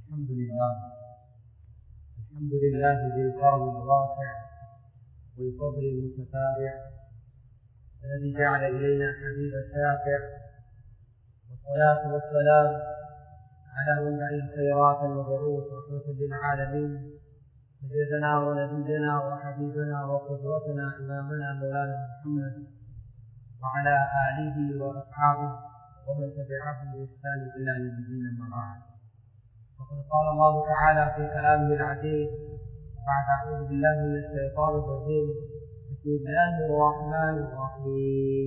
الحمد لله الحمد لله ذي الكرم الواسع والفضل المتتابع الذي جعل إلينا حبيب الشافع والصلاة والسلام على منبع الخيرات المبعوث رحمة للعالمين سيدنا ونبينا وحبيبنا وقدوتنا إمامنا مولانا محمد وعلى آله وأصحابه ومن تبعهم بإحسان إلى يوم الدين أما بعد وقد قال الله تعالى في كلامه العزيز بعد أعوذ بالله من الشيطان الرجيم بسم الله الرحمن الرحيم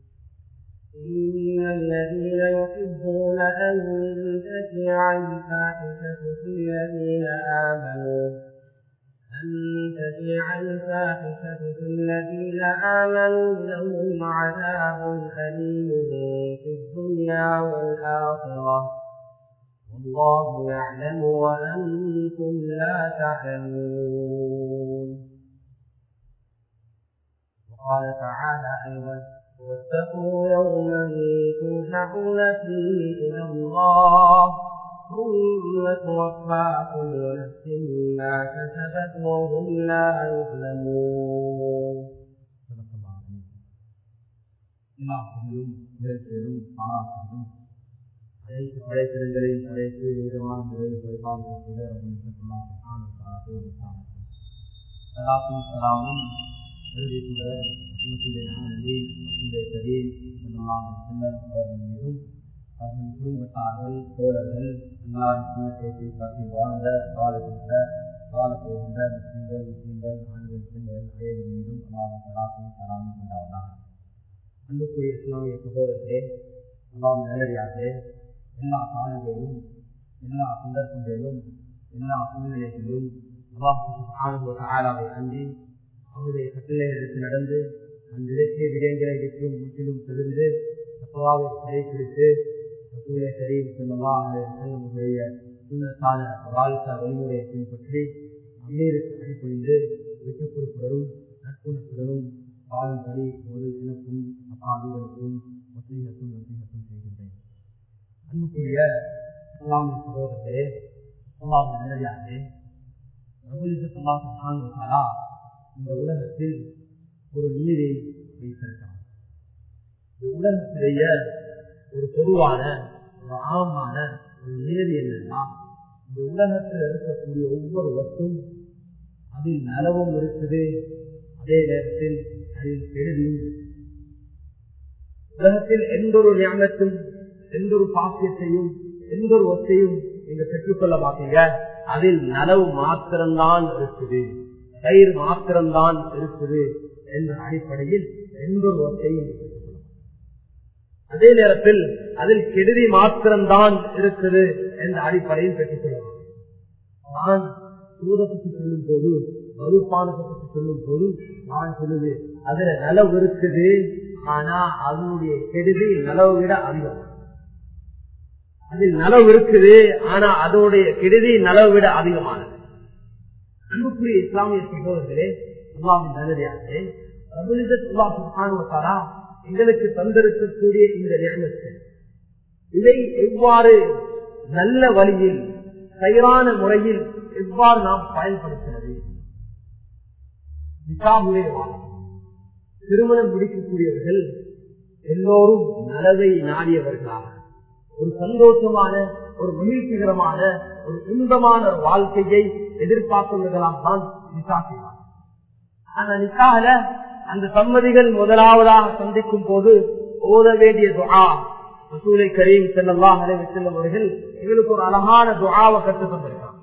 إن الذين يحبون أن تشيع الفاحشة في الذين آمنوا أن تشيع الفاحشة في الذين آمنوا لهم عذاب أليم في الدنيا والآخرة والله يعلم وأنتم لا تعلمون وقال تعالى أيضا واتقوا يوما ترجعون فيه إلى الله ثم توفى كل نفس ما كسبت وهم لا يظلمون صدق الله العظيم எல்லா புகழும் பேரும் பாராட்டுகளும் அனைத்து படைப்பிடங்களையும் படைத்து விதமான முறையில் பரிபாலிக்கக்கூடிய சலாத்தும் சலாமும் எழுதியுள்ள கரீம் செல்லம் அவர்கள் மீதும் அவர்கள் குடும்பத்தார்கள் தோழர்கள் எல்லாரும் சுண்ணத்தை காட்டி வாழ்ந்த வாழுகின்ற வாழப் போகின்ற முஸ்லீம்கள் முஸ்லீம்கள் ஆண்கள் பெண்கள் அனைவரும் மீதும் அல்லாவின் சலாத்தும் சலாமும் உண்டாவதாக அன்புக்குரிய இஸ்லாமிய சகோதரர்களே அல்லாவின் நல்லடியார்களே எல்லா காலங்களிலும் எல்லா சந்தர்ப்பங்களிலும் எல்லா சூழ்நிலைகளிலும் அல்லாஹாவை அண்டி அவருடைய கட்டளைகளுக்கு நடந்து அந்த இலக்கிய விடயங்களை விட்டும் முற்றிலும் தெரிந்து தப்பாவை கடைபிடித்து ரசூலை கரீம் செல்லமுடைய சுண்ணத்தான வாழ்க்கை வழிமுறையை பின்பற்றி அமீருக்கு அடிப்பணிந்து விட்டுக் கொடுப்பதும் நட்புணத்துடனும் வாழும் பணி ஒரு எனக்கும் அப்பாவிகளுக்கும் வசீகத்தும் நசீகத்தும் செய்கின்றேன் அன்புக்குரிய இஸ்லாமிய சகோதரர்களே அல்லாவின் நல்லடியார்களே ரகுலிசல்லா இந்த உலகத்தில் ஒரு நீரை வைத்திருக்கிறார் இந்த உலகத்திலேய ஒரு பொதுவான ஒரு ஆழமான ஒரு நீதி என்னன்னா இந்த உலகத்தில் இருக்கக்கூடிய ஒவ்வொரு வட்டும் அதில் நலவும் இருக்குது அதே நேரத்தில் அதில் கெடுதியும் உலகத்தில் எந்த ஒரு ஞானத்தும் எந்த ஒரு பாக்கியத்தையும் எந்த ஒரு ஒத்தையும் நீங்க பெற்றுக்கொள்ள மாட்டீங்க அதில் நலவு மாத்திரம்தான் இருக்குது கயிறு மாத்திரம்தான் இருக்குது என்ற அடிப்படையில் எந்த ஒரு ஒத்தையும் பெற்றுக்கொள்ள அதே நேரத்தில் அதில் கெடுதி மாத்திரம்தான் இருக்குது என்ற அடிப்படையில் பெற்றுக்கொள்ளலாம் நான் சூதப்பட்டு சொல்லும் போது வகுப்பானத்தை பற்றி சொல்லும் போது நான் சொல்லுது அதுல நலவு இருக்குது ஆனா அதனுடைய கெடுதி நலவை விட அதிகம் அதில் நலவு இருக்குது ஆனா அதனுடைய கெடுதி நலவை விட அதிகமானது அன்புக்குரிய இஸ்லாமிய சகோதரர்களே அல்லாவின் நல்லதாகவே எங்களுக்கு தந்திருக்கக்கூடிய இந்த ஞானத்தை இதை எவ்வாறு நல்ல வழியில் சைரான முறையில் எவ்வாறு நாம் பயன்படுத்துவது நிகாமுடைய திருமணம் முடிக்கக்கூடியவர்கள் எல்லோரும் நலவை நாடியவர்களாக ஒரு சந்தோஷமான ஒரு மகிழ்ச்சிகரமான ஒரு இன்பமான வாழ்க்கையை எதிர்பார்ப்பவர்களால் தான் நிக்கா செய்வார் அந்த நிக்கால அந்த சம்மதிகள் முதலாவதாக சந்திக்கும் போது ஓத வேண்டிய துஆ ரசூலை கரீம் செல்லல்லா அலைவி செல்லும் அவர்கள் எங்களுக்கு ஒரு அழகான துஆவை கற்று தந்திருக்காங்க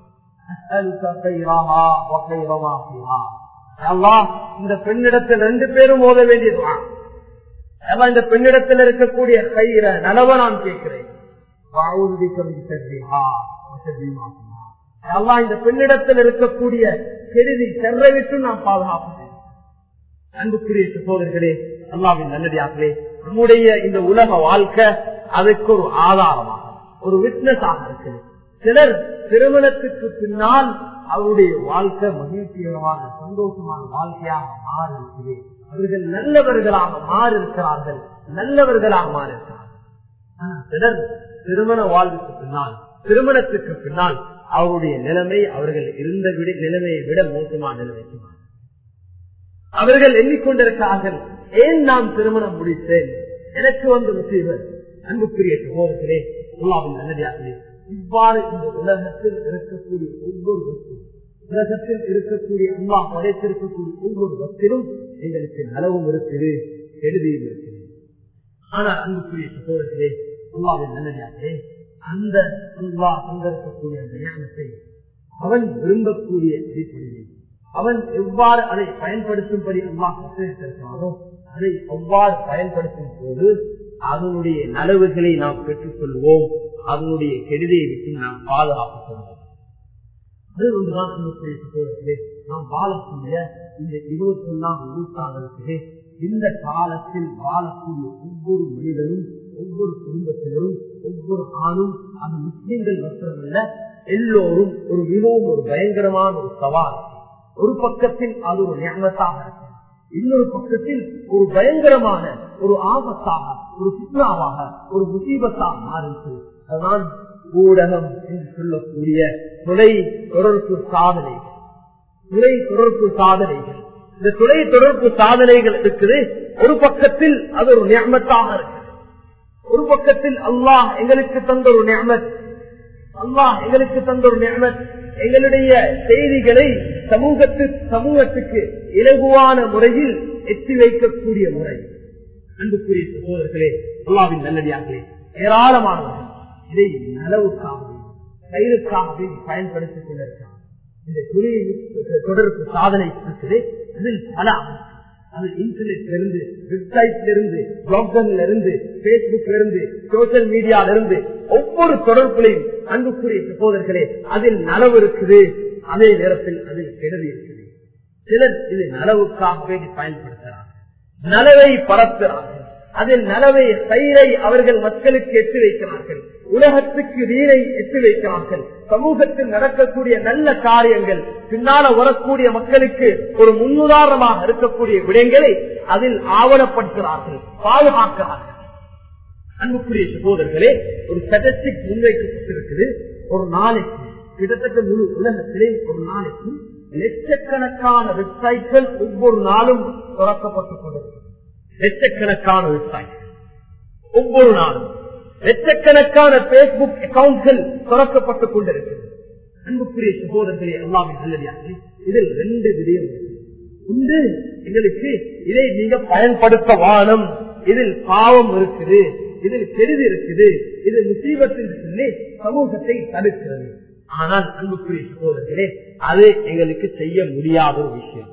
இந்த பெண்ணிடத்தில் ரெண்டு பேரும் ஓத வேண்டிய துஆ இந்த பெண்ணிடத்தில் இருக்கக்கூடிய கயிற நலவ நான் கேட்கிறேன் இந்த பெண்ணிடத்தில் இருக்கக்கூடிய கெடுதி செல்லை விட்டு நான் பாதுகாப்பேன் அன்புக்குரிய சகோதரர்களே அல்லாவின் நல்லடியார்களே நம்முடைய இந்த உலக வாழ்க்கை அதுக்கு ஒரு ஆதாரமாக ஒரு விட்னஸாக இருக்குது சிலர் திருமணத்துக்கு பின்னால் அவருடைய வாழ்க்கை மகிழ்ச்சிகரமான சந்தோஷமான வாழ்க்கையாக மாறி இருக்குது அவர்கள் நல்லவர்களாக மாறி இருக்கிறார்கள் நல்லவர்களாக மாறி இருக்கிறார்கள் சிலர் திருமண வாழ்வுக்கு பின்னால் திருமணத்துக்கு பின்னால் அவருடைய நிலைமை அவர்கள் இருந்த விட நிலைமையை விட மோசமான நிலைமைக்கு மாறும். அவர்கள் எண்ணிக்கொண்டிருக்கிறார்கள் ஏன் நான் திருமணம் முடித்தேன் எனக்கு வந்து முசீபர் அன்புக்குரிய சகோதரர்களே அல்லாவின் நல்லதாகவே இவ்வாறு இந்த உலகத்தில் இருக்கக்கூடிய ஒவ்வொரு வஸ்து உலகத்தில் இருக்கக்கூடிய அல்லாஹ் படைத்திருக்கக்கூடிய ஒவ்வொரு வஸ்திலும் எங்களுக்கு நலவும் இருக்குது கெடுதியும் இருக்குது ஆனா அன்புக்குரிய சகோதரர்களே அல்லாவின் நல்லதாகவே அந்த அல்லா தந்திருக்கக்கூடிய அந்த ஞானத்தை அவன் விரும்பக்கூடிய அடிப்படையில் அவன் எவ்வாறு அதை பயன்படுத்தும்படி அல்லாஹ் கட்டிருக்கிறானோ அதை எவ்வாறு பயன்படுத்தும் போது அதனுடைய நலவுகளை நாம் பெற்றுக்கொள்வோம் அதனுடைய கெடுதியை விட்டு நாம் பாதுகாப்பு கொள்வோம் அது ஒன்றுதான் அன்புக்குரிய சகோதரர்களே நாம் வாழக்கூடிய இந்த இருபத்தி ஒன்றாம் நூற்றாண்டிற்கு இந்த காலத்தில் வாழக்கூடிய ஒவ்வொரு மனிதனும் ஒவ்வொரு குடும்பத்தினரும் ஒவ்வொரு ஆணும் அது முஸ்லிம்கள் மாத்திரமல்ல எல்லோரும் ஒரு மிகவும் ஒரு பயங்கரமான ஒரு சவால் ஒரு பக்கத்தில் அது ஒரு ஞானத்தாக இருக்கும் இன்னொரு பக்கத்தில் ஒரு பயங்கரமான ஒரு ஆபத்தாக ஒரு சுற்றுலாவாக ஒரு முசீபத்தாக மாறிச்சு அதுதான் ஊடகம் என்று சொல்லக்கூடிய துணை தொடர்பு சாதனைகள் துணை தொடர்பு சாதனைகள் இந்த துணை தொடர்பு சாதனைகள் இருக்குது ஒரு பக்கத்தில் அது ஒரு நியமத்தாக இருக்கு ஒரு பக்கத்தில் அல்லாஹ் எங்களுக்கு தந்த ஒரு நியமத் அல்லாஹ் எங்களுக்கு தந்த ஒரு நியமத் எங்களுடைய செய்திகளை சமூகத்து சமூகத்துக்கு இலகுவான முறையில் எத்தி வைக்கக்கூடிய முறை அன்புக்குரிய சகோதரர்களே அல்லாவின் நல்லடியார்களே ஏராளமானவர்கள் இதை நலவுக்காகவே கயிறுக்காகவே பயன்படுத்திக் கொண்டிருக்கிறார் இந்த துணை தொடர்பு சாதனை இருக்குது அதில் பல அது இன்டர்நெட்ல இருந்து வெப்சைட்ல இருந்து பிளாக்ல இருந்து பேஸ்புக்ல இருந்து சோசியல் மீடியால இருந்து ஒவ்வொரு தொடர்புலையும் அன்புக்குரிய சகோதரர்களே அதில் நலவு இருக்குது அதே நேரத்தில் அதில் கெடுதி இருக்குது சிலர் இது நலவுக்காக வேண்டி பயன்படுத்துகிறார்கள் நலவை பரப்புகிறார்கள் அதில் நலவை சைரை அவர்கள் மக்களுக்கு எட்டு வைக்கிறார்கள் உலகத்துக்கு நீரை எட்டு வைக்கிறார்கள் சமூகத்தில் நடக்கக்கூடிய நல்ல காரியங்கள் பின்னால வரக்கூடிய மக்களுக்கு ஒரு முன்னுதாரணமாக இருக்கக்கூடிய விடயங்களை அதில் ஆவணப்படுத்துகிறார்கள் பாதுகாக்கிறார்கள் அன்புக்குரிய சகோதரர்களே ஒரு ஸ்டட்டிஸ்டிக் முன்வைக்கப்பட்டிருக்குது ஒரு நாளைக்கு கிட்டத்தட்ட முழு உலகத்திலே ஒரு நாளைக்கு லட்சக்கணக்கான வெப்சைட்கள் ஒவ்வொரு நாளும் துறக்கப்பட்டுக் கொண்டிருக்கிறது லட்சக்கணக்கான வெப்சைட் ஒவ்வொரு நாளும் லட்சக்கணக்கான பேஸ்புக் அக்கவுண்ட்கள் துறக்கப்பட்டுக் கொண்டிருக்கிறது அன்புக்குரிய சகோதரர்களே அல்லாவின் நல்லதாக இதில் ரெண்டு விடயம் இருக்கு. ஒன்று எங்களுக்கு இதை நீங்க பயன்படுத்த வானம் இதில் பாவம் இருக்குது இதில் கெடுதி இருக்குது இது முசீபத்தில் சொல்லி சமூகத்தை தடுக்கிறது ஆனால் அன்புக்குரிய சகோதரர்களே அது எங்களுக்கு செய்ய முடியாத ஒரு விஷயம்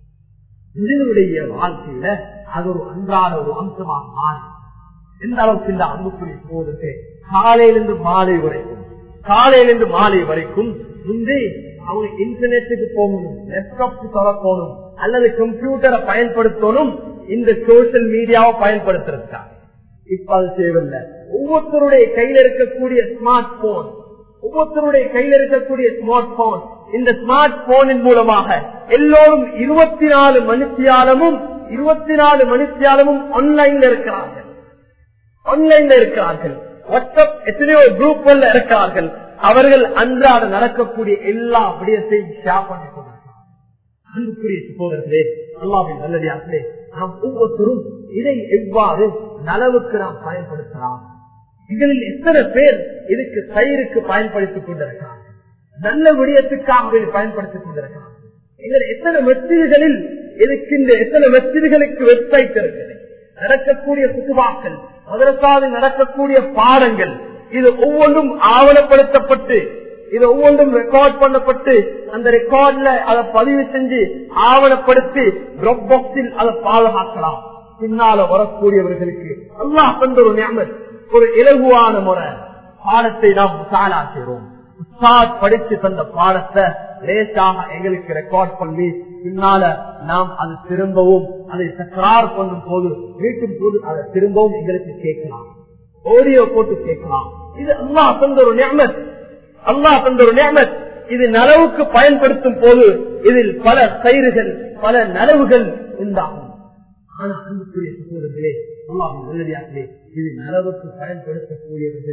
மனிதனுடைய வாழ்க்கையில அது ஒரு அன்றாட ஒரு அம்சமாக மாறி எந்த அளவுக்கு இந்த அன்புக்குரிய சகோதரத்தை காலையிலிருந்து மாலை வரைக்கும் காலையிலிருந்து மாலை வரைக்கும் முந்தி அவங்க இன்டர்நெட்டுக்கு போகணும் லேப்டாப்க்கு திறக்கணும் அல்லது கம்ப்யூட்டரை பயன்படுத்தணும் இந்த சோசியல் மீடியாவை பயன்படுத்துறதுக்காக இப்ப அது தேவையில்லை ஒவ்வொருத்தருடைய கையில இருக்கக்கூடிய ஸ்மார்ட் போன் ஒவ்வொருத்தருடைய கையில இருக்கக்கூடிய ஸ்மார்ட் போன் இந்த ஸ்மார்ட் போனின் மூலமாக எல்லோரும் இருபத்தி நாலு மணித்தியாலமும் இருபத்தி நாலு மணித்தியாலமும் ஆன்லைன்ல இருக்கிறார்கள் ஆன்லைன்ல இருக்கிறார்கள் வாட்ஸ்அப் எத்தனையோ குரூப்ல இருக்கிறார்கள் அவர்கள் அன்றாட நடக்கக்கூடிய எல்லா விடயத்தையும் ஷேர் பண்ணி கொண்டிருக்கிறார்கள் அன்புக்குரிய சகோதரர்களே அல்லாவின் நல்லடியார்களே நாம் ஒவ்வொருத்தரும் இதை எவ்வாறு நலவுக்கு நாம் பயன்படுத்தலாம் எங்களில் எத்தனை பேர் இதுக்கு கயிறுக்கு பயன்படுத்திக் கொண்டிருக்கிறார்கள் நல்ல விடயத்துக்காக பயன்படுத்திக் கொண்டிருக்கிறார்கள் எங்கள் எத்தனை மெச்சீடுகளில் இருக்கின்ற எத்தனை மெச்சீடுகளுக்கு வெப்சைட் இருக்குது நடக்கக்கூடிய குத்துவாக்கள் அதற்காக நடக்கக்கூடிய பாடங்கள் இது ஒவ்வொன்றும் ஆவணப்படுத்தப்பட்டு இது ஒவ்வொன்றும் ரெக்கார்ட் பண்ணப்பட்டு அந்த ரெக்கார்ட்ல அதை பதிவு செஞ்சு ஆவணப்படுத்தி ட்ராப் பாக்ஸில் அதை பாதுகாக்கலாம் பின்னால வரக்கூடியவர்களுக்கு அல்லாஹ் தந்த ஒரு ஞாபகம் ஒரு இலகுவான முறை பாடத்தை நாம் முசாலா செய்றோம் உஸ்தாத் படிச்சு தந்த பாடத்தை லேசாக எங்களுக்கு ரெக்கார்ட் பண்ணி பின்னால நாம் அது திரும்பவும் அதை தக்கரார் பண்ணும் போது வீட்டும் போது அதை திரும்பவும் எங்களுக்கு கேட்கலாம் ஆடியோ போட்டு கேட்கலாம் இது அல்லாஹ் தந்த ஒரு நியமத் அல்லாஹ் தந்த ஒரு நியமத் இது நலவுக்கு பயன்படுத்தும் போது இதில் பல கயிறுகள் பல நலவுகள் உண்டாகும் ஆனா அன்புக்குரிய சகோதரர்களே அல்லாஹின் நல்லதாகவே இது நலவுக்கு பயன்படுத்தக்கூடியவர்கள்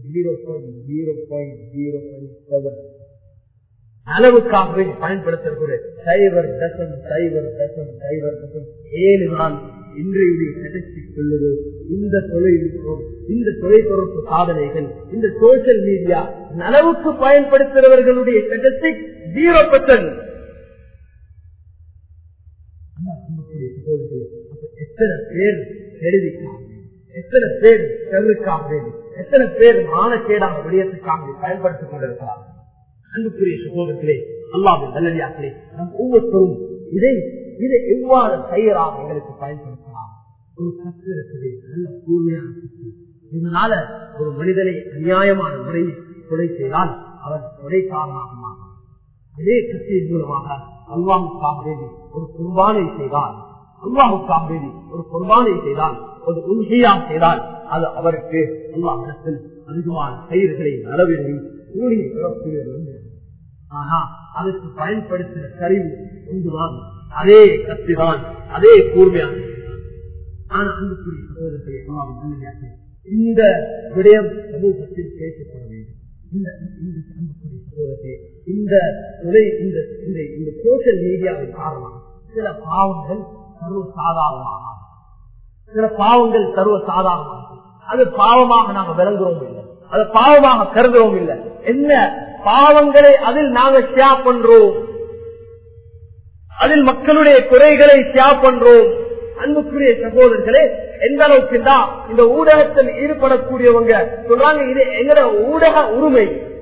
zero point zero point zero point seven அளவுக்காகவே பயன்படுத்தக்கூடிய சைவர் தசம் சைவர் தசம் சைவர் தசம் ஏழு தான் இன்றையுடைய ஸ்டாட்டிஸ்டிக் சொல்லுது இந்த தொழில்நுட்பம் இந்த தொலைத்தொடர்பு சாதனைகள் இந்த சோசியல் மீடியா நலவுக்கு பயன்படுத்துகிறவர்களுடைய ஸ்டாட்டிஸ்டிக் ஜீரோ பர்சன்ட் எத்தனை பேர் தெரிவிக்காக எத்தனை பேர் செல்லுக்காக எத்தனை பேர் மானக்கேடாக விடயத்துக்காக பயன்படுத்திக் கொண்டிருக்கிறார்கள் அன்புக்குரிய சகோதரர்களே அல்லாவின் நல்லடியார்களே நம் ஒவ்வொருத்தரும் இதை இதை எவ்வாறு தயாராக எங்களுக்கு பயன்படுத்தலாம் ஒரு கத்து இருக்குது நல்ல கூர்மையான கத்து இதனால ஒரு மனிதனை அநியாயமான முறையில் கொலை செய்தால் அவன் கொலை காரணமாக மாறும் அதே கத்தியின் மூலமாக அல்லாவுக்காக வேண்டி ஒரு குர்பானை செய்தால் அல்லாவுக்காக வேண்டி ஒரு குர்பானை செய்தால் ஒரு உண்மையா செய்தால் அது அவருக்கு அல்லாஹிடத்தில் அதிகமான கயிறுகளை நலவில்லை கூலியை பெறக்கூடிய நன்மை ஆனா அதற்கு பயன்படுத்தின கருவி ஒன்றுதான் அதே கத்திதான் அதே கூர்மையான ஆனா அன்புக்குரிய சகோதரத்தை அல்லாவின் நன்மையாக இந்த விடயம் சமூகத்தில் பேசப்பட வேண்டும் இந்த இந்த அன்புக்குரிய சகோதரத்தை இந்த துறை இந்த இந்த இந்த சோசியல் மீடியாவின் காரணமாக சில பாவங்கள் சர்வ சாதாரணமாக சில பாவங்கள் சர்வ சாதாரணமாக அது பாவமாக நாங்க விளங்குறோம் இல்லை அது பாவமாக கருதுறோம் இல்லை என்ன பாவங்களை அதில் நாங்க ஷேர் பண்றோம் அதில் மக்களுடைய குறைகளை ஷேர் பண்றோம் அன்புக்குரிய சகோதரர்களே எந்த அளவுக்கு தான் இந்த ஊடகத்தில் ஈடுபடக்கூடியவங்க சொல்றாங்க இது எங்கட ஊடக உரிமை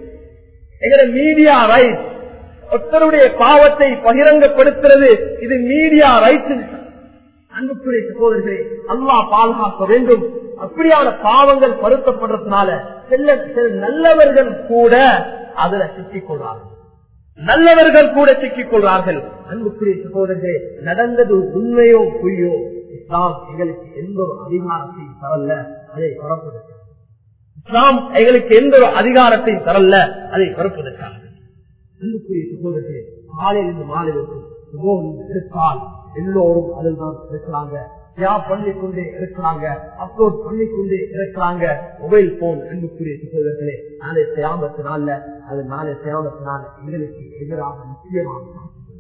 எங்கட மீடியா ரைட் ஒருத்தருடைய பாவத்தை பகிரங்கப்படுத்துறது இது மீடியா ரைட் அன்புக்குரிய சகோதரர்களே அல்லா பாதுகாக்க வேண்டும் அப்படியான பாவங்கள் பருத்தப்படுறதுனால சில சில நல்லவர்கள் கூட அதுல சிக்கிக் கொள்றார்கள் நல்லவர்கள் கூட சிக்கிக் கொள்றார்கள் அன்புக்குரிய சகோதரர்களே நடந்தது உண்மையோ பொய்யோ இஸ்லாம் எங்களுக்கு எந்த ஒரு அதிகாரத்தையும் தரல அதை பரப்புவதற்காக இஸ்லாம் எங்களுக்கு எந்த ஒரு அதிகாரத்தையும் தரல அதை பரப்புவதற்காக அன்புக்குரிய சகோதரர்களே காலையிலிருந்து மாலை வரைக்கும் எடுத்தால் எல்லோரும் அதில் தான் இருக்கிறாங்க யா பண்ணிக்கொண்டே இருக்கிறாங்க அப்லோட் பண்ணிக்கொண்டே இருக்கிறாங்க மொபைல் போன் அன்புக்குரிய சகோதரர்களே நாளை செய்யாமத்தினால அது நாளை செய்யாமத்தினால எங்களுக்கு எதிராக நிச்சயமாக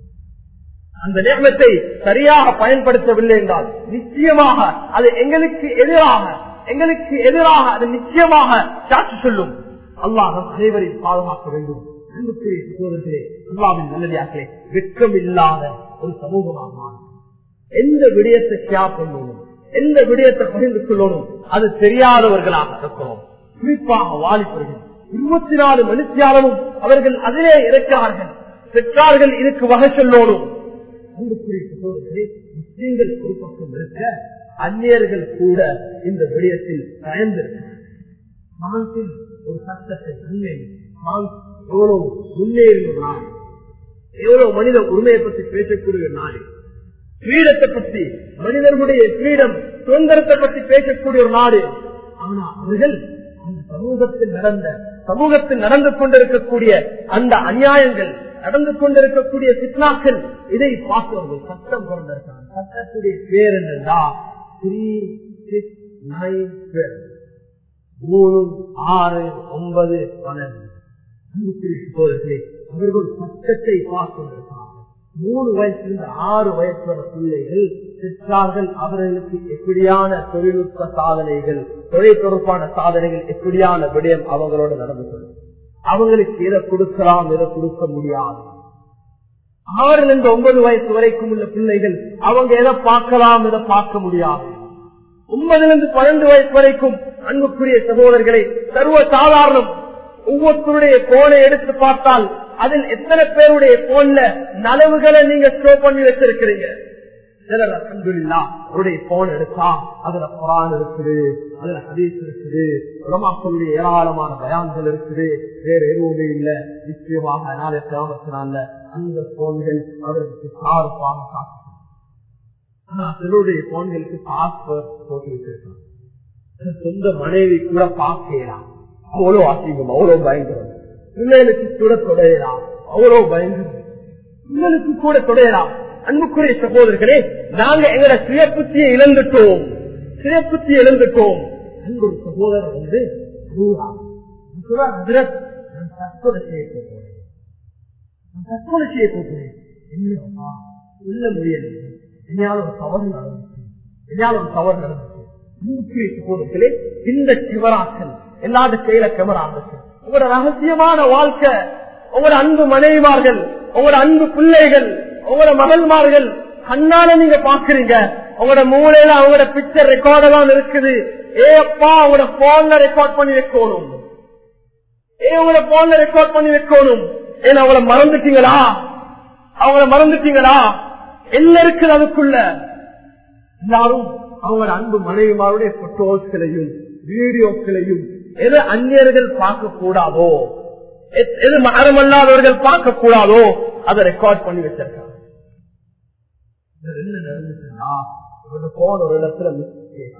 அந்த நேமத்தை சரியாக பயன்படுத்தவில்லை என்றால் நிச்சயமாக அது எங்களுக்கு எதிராக எங்களுக்கு எதிராக அது நிச்சயமாக சாட்சி சொல்லும் அல்லாஹ் அனைவரையும் பாதுகாக்க வேண்டும் அன்புக்குரிய சகோதரர்களே அல்லாவின் நல்லதாக்களே வெட்கம் இல்லாத ஒரு சமூகமாக மாறும் எந்த விடயத்தை ஷேர் பண்ணணும் எந்த விடயத்தை பகிர்ந்து கொள்ளணும் அது தெரியாதவர்களாக இருக்கிறோம் குறிப்பாக வாலிபர்கள் இருபத்தி நாலு மனுஷியாலும் அவர்கள் அதிலே இருக்கிறார்கள் பெற்றார்கள் இதுக்கு வகை சொல்லணும் அன்புக்குரிய சகோதரர்களே முஸ்லீம்கள் ஒரு பக்கம் இருக்க அந்நியர்கள் கூட இந்த விடயத்தில் பயந்திருக்கிறார்கள் ஒரு சட்டத்தை உண்மை எவ்வளவு முன்னேறிய நாடு எவ்வளவு மனித உரிமையை பற்றி பேசக்கூடிய நாடு கிரீடத்தை பற்றி மனிதர்களுடைய கிரீடம் சுதந்திரத்தை பற்றி பேசக்கூடிய ஒரு நாடு ஆனா அவர்கள் அந்த சமூகத்தில் நடந்த சமூகத்தில் நடந்து கொண்டிருக்கக்கூடிய அந்த அநியாயங்கள் நடந்து கொண்டிருக்கக்கூடிய சித்னாக்கள் இதை பார்த்தவர்கள் சட்டம் கொண்டிருக்காங்க சட்டத்துடைய பேர் என்னன்னா த்ரீ சிக்ஸ் நைன் மூணு ஆறு ஒன்பது பன்னெண்டு சோதர்களே அவர்கள் சட்டத்தை பார்க்கின்றார்கள் மூணு வயசுல ஆறு வயசு வர பிள்ளைகள் பெற்றார்கள் அவர்களுக்கு எப்படியான தொழில்நுட்ப சாதனைகள் தொழில் தொடர்பான சாதனைகள் எப்படியான விடயம் அவங்களோட நடந்து கொள்ளும் அவங்களுக்கு எதை கொடுக்கலாம் எதை கொடுக்க முடியாது ஆறுல இருந்து ஒன்பது வயசு வரைக்கும் உள்ள பிள்ளைகள் அவங்க எதை பார்க்கலாம் எதை பார்க்க முடியாது ஒன்பதுல இருந்து பன்னெண்டு வயசு வரைக்கும் அன்புக்குரிய சகோதரர்களை சர்வ சாதாரணம் ஒவ்வொருத்தருடைய போனை எடுத்து பார்த்தால் அதில் எத்தனை பேருடைய போன்ல நலவுகளை நீங்க ஸ்டோர் பண்ணி வச்சிருக்கிறீங்க சிலர் அல்ஹம்துலில்லா அவருடைய போன் எடுத்தா அதுல குரான் இருக்குது அதுல ஹதீஸ் இருக்குது உலமாக்களுடைய ஏராளமான பயான்கள் இருக்குது வேற எதுவுமே இல்ல நிச்சயமாக நாளை கிராமத்தினால அந்த போன்கள் அவருக்கு சார்பாக காட்டு ஆனா சிலருடைய போன்களுக்கு பாஸ்வேர்ட் போட்டு வச்சிருக்காங்க சொந்த மனைவி கூட பார்க்கலாம் அவ்வளவு அசிங்கம் அவ்வளவு பயங்கரம் பிள்ளைகளுக்கு கூட தொடையலாம் அவ்வளவு பயங்கரம் பிள்ளைகளுக்கு கூட தொடையலாம் அன்புக்குரிய சகோதரர்களே நாங்க எங்கட சுய புத்தியை இழந்துட்டோம் சுய புத்தியை இழந்துட்டோம் அன்பு சகோதரர் வந்து நான் தற்கொலை செய்ய போகிறேன் நான் தற்கொலை செய்ய போகிறேன் இல்லையா இல்ல முடியல என்னால் ஒரு தவறு நடந்துச்சு என்னால் ஒரு தவறு நடந்துச்சு போதுகளே இந்த கிவராக்கள் எல்லாத கையில கிவராக்கள் உங்களோட ரகசியமான வாழ்க்கை உங்களோட அன்பு மனைவிமார்கள் உங்களோட அன்பு பிள்ளைகள் உங்களோட மகள்மார்கள் கண்ணால நீங்க பாக்குறீங்க உங்களோட மூளையில அவங்களோட பிக்சர் ரெக்கார்ட் எல்லாம் இருக்குது ஏ அப்பா அவங்களோட போன்ல ரெக்கார்ட் பண்ணி வைக்கணும் ஏ உங்களோட போன்ல ரெக்கார்ட் பண்ணி வைக்கணும் ஏன் அவங்கள மறந்துட்டீங்களா அவங்கள மறந்துட்டீங்களா என்ன இருக்குது அதுக்குள்ள எல்லாரும் அவங்களோட அன்பு மனைவிமாருடைய போட்டோஸ்களையும் வீடியோக்களையும் எது அந்நியர்கள் பார்க்க கூடாதோ எது மகரமல்லாதவர்கள் பார்க்க கூடாதோ அதை ரெக்கார்ட் பண்ணி வச்சிருக்காங்க என்ன நடந்துச்சுன்னா இவங்க போன ஒரு இடத்துல மிஸ்பிளேஸ்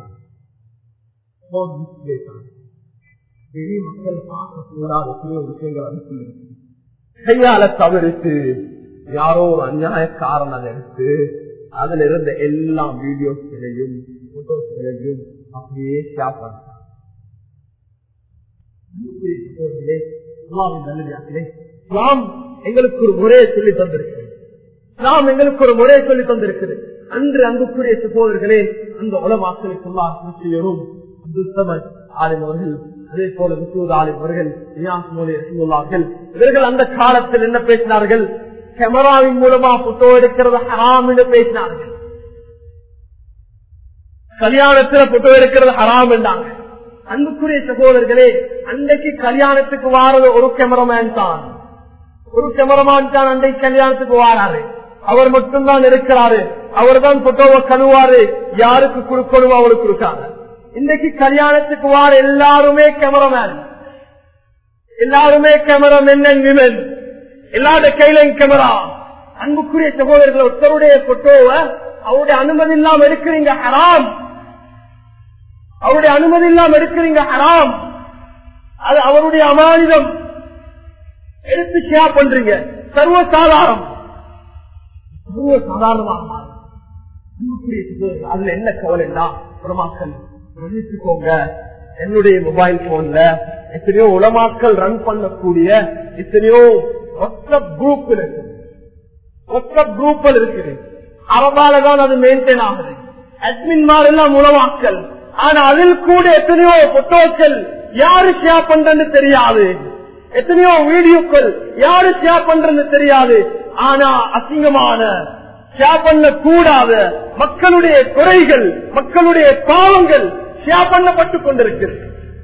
வெளி மக்கள் பார்க்க கூடாத சில விஷயங்கள் அதுக்குள்ள இருக்கு கையால தவிர்த்து யாரோ ஒரு அநியாயக்காரன் அதை எடுத்து அதுல இருந்த எல்லா வீடியோஸ்களையும் போட்டோஸ்களையும் அப்படியே ஷேர் பண்ணாங்க எங்களுக்கு ஒரு முறையை சொல்லி தந்திருக்கு நாம் எங்களுக்கு ஒரு முறையை சொல்லி தந்திருக்குது அன்று அன்புக்குரிய சகோதரர்களே அந்த உலமாக்களுக்குள்ளா செய்யணும் ஆலிம் அவர்கள் அதே போல முசூத் ஆலிம் அவர்கள் உள்ளார்கள் இவர்கள் அந்த காலத்தில் என்ன பேசினார்கள் கேமராவின் மூலமா புத்தோ எடுக்கிறது ஹராம் என்று பேசினார்கள் கல்யாணத்துல புத்தோ எடுக்கிறது ஹராம் என்றாங்க அன்புக்குரிய சகோதரர்களே அன்றைக்கு கல்யாணத்துக்கு வாரது ஒரு கேமராமேன் தான் ஒரு கேமராமேன் தான் அன்றைக்கு கல்யாணத்துக்கு வாராரு அவர் மட்டும்தான் இருக்கிறாரு அவர் தான் போட்டோவை கழுவாரு யாருக்கு கொடுக்கணும் அவருக்கு கொடுக்காங்க இன்றைக்கு கல்யாணத்துக்கு வார எல்லாருமே கேமராமேன் எல்லாருமே கேமராமேன் விமன் எல்லாருடைய கையிலும் கேமரா அன்புக்குரிய சகோதரர்கள் ஒருத்தருடைய போட்டோவை அவருடைய அனுமதி இல்லாம எடுக்கிறீங்க ஹராம் அவருடைய அனுமதி இல்லாம எடுக்கிறீங்க ஹராம் அது அவருடைய அமானிதம் எடுத்து ஷேர் பண்றீங்க சர்வசாதாரம் சர்வசாதாரணமாக அதுல என்ன கவலைன்னா உலமாக்கல் கவனிச்சுக்கோங்க என்னுடைய மொபைல் போன்ல எத்தனையோ உலமாக்கல் ரன் பண்ணக்கூடிய எத்தனையோ வாட்ஸ்அப் குரூப் இருக்கு வாட்ஸ்அப் குரூப்கள் இருக்குது அவரால தான் அது மெயின்டைன் ஆகுது அட்மின் மாதிரி எல்லாம் உலமாக்கல் ஆனா அதில் கூட எத்தனையோ போட்டோக்கள் யாரு ஷேர் பண்றது தெரியாது எத்தனையோ வீடியோக்கள் யாரு ஷேர் பண்றது தெரியாது ஆனா அசிங்கமான ஷேர் பண்ண கூடாத மக்களுடைய குறைகள் மக்களுடைய பாவங்கள் ஷேர் பண்ணப்பட்டுக் கொண்டிருக்கிறது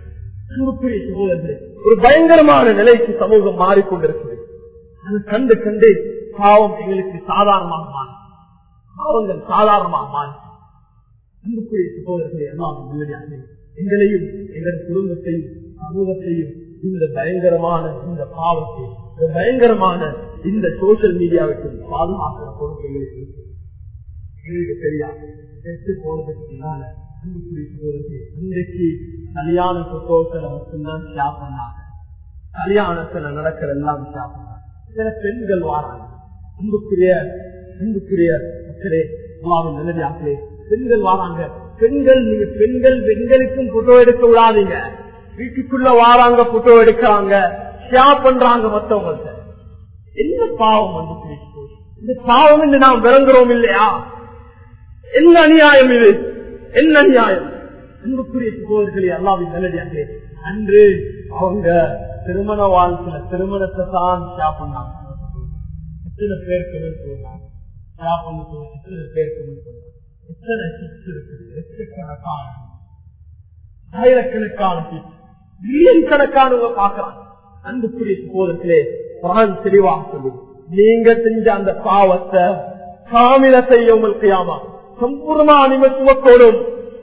ஒரு பயங்கரமான நிலைக்கு சமூகம் மாறிக்கொண்டிருக்கிறது அது கண்டு கண்டு பாவம் எங்களுக்கு சாதாரணமாக மாறி பாவங்கள் சாதாரணமாக மாறி அன்புக்குரிய சகோதரர்களை எல்லாம் எங்களையும் எங்கள் குடும்பத்தையும் சமூகத்தையும் இந்த பயங்கரமான இந்த பாவத்தை இந்த பயங்கரமான இந்த சோசியல் மீடியாவுக்கு பாதுகாக்கிற பொறுப்பு எங்களுக்கு எங்களுக்கு தெரியாது கெட்டு போனதுக்கு பின்னால அன்புக்குரிய சகோதரர்கள் அன்றைக்கு கல்யாண புத்தகங்களை மட்டும்தான் ஷேர் பண்ணாங்க கல்யாணத்துல நடக்கிற எல்லாம் ஷேர் பண்ணாங்க சில பெண்கள் வாராங்க அன்புக்குரிய அன்புக்குரிய மக்களே அம்மாவின் நிலையாக்களே பெண்கள் வாராங்க பெண்கள் நீங்க பெண்கள் பெண்களுக்கும் போட்டோ எடுக்க விடாதீங்க வீட்டுக்குள்ள வாராங்க போட்டோ எடுக்கிறாங்க ஷேர் பண்றாங்க மத்தவங்கள்ட்ட என்ன பாவம் வந்து இந்த பாவம் என்று நாம் விளங்குறோம் இல்லையா என்ன அநியாயம் இது என்ன அநியாயம் அன்புக்குரிய சகோதரர்களே அல்லாவின் நல்லடியாக அன்று அவங்க திருமண வாழ்க்கையில திருமணத்தை தான் ஷேர் பண்ணாங்க எத்தனை பேர் கமெண்ட் பண்ணாங்க ஷேர் பண்ண எத்தனை பேர் கமெண்ட் பண்ணாங்க எத்தனை ஹிட்ஸ் இருக்குது லட்சக்கணக்கான ஆயிரக்கணக்கான ஹிட்ஸ் மில்லியன் கணக்கானவங்க பார்க்கலாம் அன்புக்குரிய சகோதரத்திலே பகல் தெளிவாக சொல்லுது நீங்க செஞ்ச அந்த பாவத்தை காமில செய்ய உங்களுக்கு யாமா சம்பூர்ணமா அனிம சுமக்கோடும்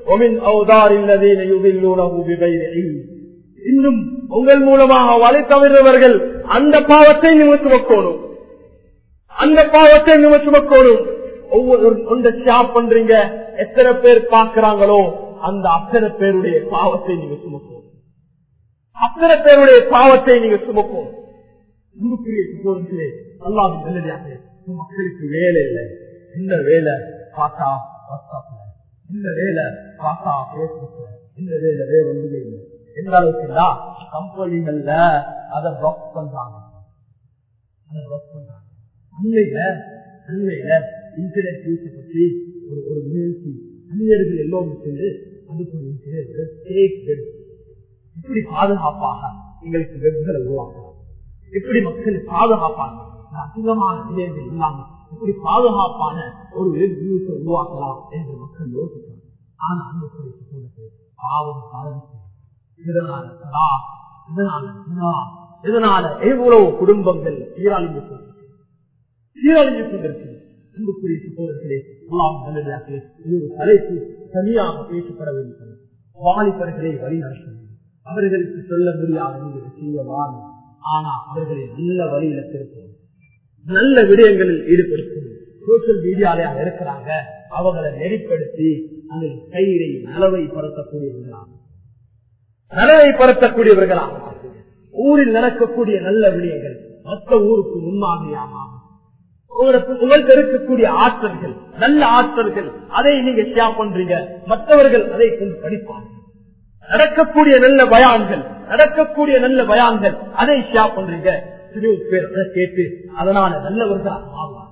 இன்னும் உங்கள் மூலமாக வழி தவிர்ந்தவர்கள் அந்த பாவத்தை நீங்க சுமக்கணும் அந்த பாவத்தை நீங்க சுமக்கணும் ஒவ்வொரு ஒன்றை ஷாப் பண்றீங்க எத்தனை பேர் பாக்குறாங்களோ அந்த அத்தனை பேருடைய பாவத்தை நீங்க சுமக்கணும் அத்தனை பேருடைய பாவத்தை நீங்க சுமக்கும் அல்லாவின் நல்லதாக மக்களுக்கு வேலை இல்லை இந்த வேலை பார்த்தா வாட்ஸ்அப்ல இந்த வேலை பார்த்தா பேஸ்புக்ல இந்த வேலை வேற ஒன்றுமே இல்லை எந்த அளவுக்குன்னா கம்பெனிகள்ல அதை பிளாக் பண்றாங்க அதை பிளாக் பண்றாங்க அண்மையில அண்மையில இன்டர்நெட் யூஸ் பற்றி ஒரு ஒரு நிகழ்ச்சி அந்நியர்கள் எல்லோரும் சேர்ந்து அதுக்கு ஒரு இன்சிடென்ட் fake web. எப்படி பாதுகாப்பாக எங்களுக்கு வெப்களை உருவாக்கலாம் எப்படி மக்கள் பாதுகாப்பாங்க அதிகமான நிலையங்கள் இல்லாம எப்படி பாதுகாப்பான ஒரு வெப் நியூஸை உருவாக்கலாம் என்று மக்கள் யோசிக்கிறாங்க ஆனா அந்த குறித்து பாவம் ஆரம்பிச்சு இதனால சதா இதனால சினா, இதனால எவ்வளவு குடும்பங்கள் சீரழிந்து போகிறது சீரழிந்து கொண்டிருக்கிறது அன்புக்குரிய சகோதரர்களே எல்லாம் நல்லதாகவே இது ஒரு தலைப்பு தனியாக பேசப்பட வேண்டும் வாலிபர்களை வழி நடத்த வேண்டும் அவர்களுக்கு சொல்ல முடியாத நீங்கள் செய்ய வாழும் ஆனா அவர்களை நல்ல வழியில திருப்பணும் நல்ல விடயங்களில் ஈடுபடுத்தணும் சோசியல் மீடியாலயாக இருக்கிறாங்க அவங்களை நெறிப்படுத்தி அதில் கயிறை நலவை படுத்தக்கூடியவர்களாக நலவை படுத்தக்கூடியவர்களாக ஊரில் நடக்கக்கூடிய நல்ல விடயங்கள் மற்ற ஊருக்கு முன்மாதிரியாக உங்களுக்கு உங்கள்கிட்ட இருக்கக்கூடிய ஆற்றல்கள் நல்ல ஆற்றல்கள் அதை நீங்க ஷேர் பண்றீங்க மற்றவர்கள் அதை கொண்டு படிப்பாங்க நடக்கக்கூடிய நல்ல பயான்கள் நடக்கக்கூடிய நல்ல பயான்கள் அதை ஷேர் பண்றீங்க சிறு பேர் அதை கேட்டு அதனால நல்லவர்களாக ஆவாங்க